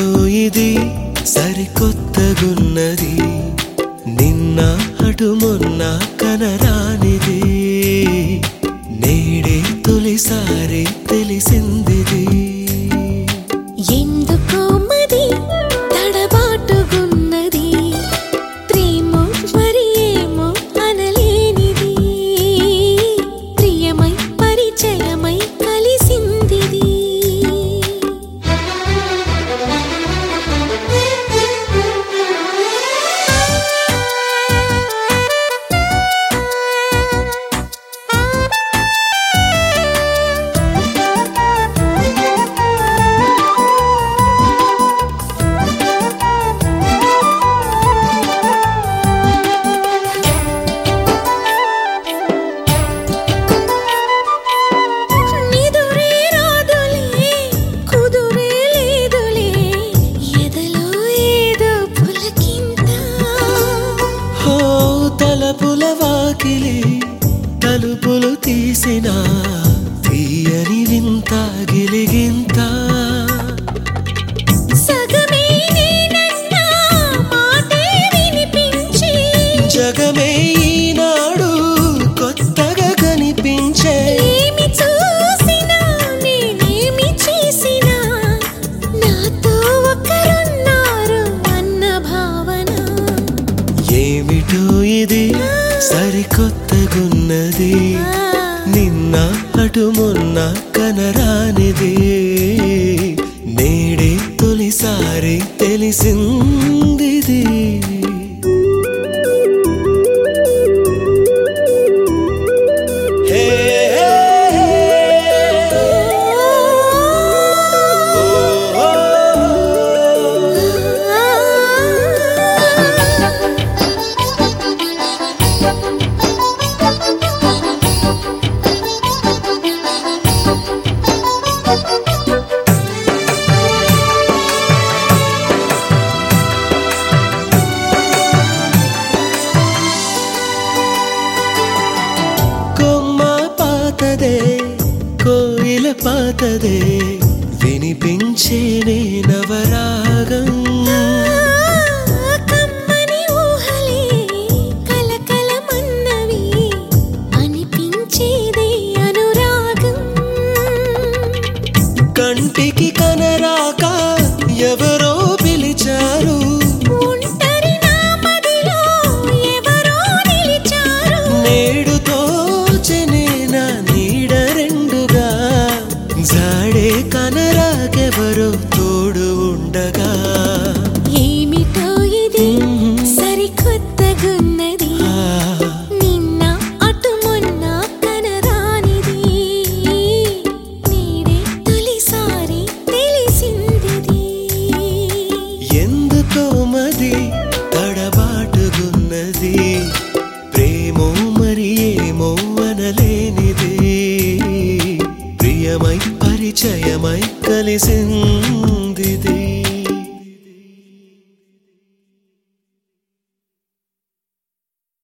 ఇది సరికొత్తగున్నది నిన్న అటు మొన్న కనరానిది నేడే తొలిసారి తెలిసిందిది ఎందుకో మది తడబాటుగున్నది ప్రేమో మరి ఏమో అనలేనిది ప్రియమై పరిచయమై కలిసిందిది నిదురే రాదులే కుదురే లేదులే ఎదలో ఏదో పులకింత హో తలపుల వాకిలి తలుపులు తీసిన తీయని వింత గిలిగింత సగమే నేనన్నా మాటే వినిపించి జగమే ఈనాడు కొత్తగా కనిపించే ఏమి చూసినా నేనేమి చేసినా నాతో ఒకరున్నారు అన్న భావన ఏమిటో ఇది సరికొత్తగున్నది నిన్న అటు మొన్న కనరానిది నేడే తొలిసారి తెలిసిందిది హే, హే, హే. ఓ, ఓ, ఓ. కొమ్మ పాతదే కోయిల పాతదే వినిపించేనే నవరాగం కమ్మని ఊహలే కలకలమన్నవి అనిపించేదే అనురాగం కంటికి కనరాక ఎవరో పిలిచారు ఒంటరి నా మదిలో ఎవరో నిలిచారు నేడు తోచనే నా నీడ రెండుగా జాడే కనరాకెవరో తోడు ఉండగా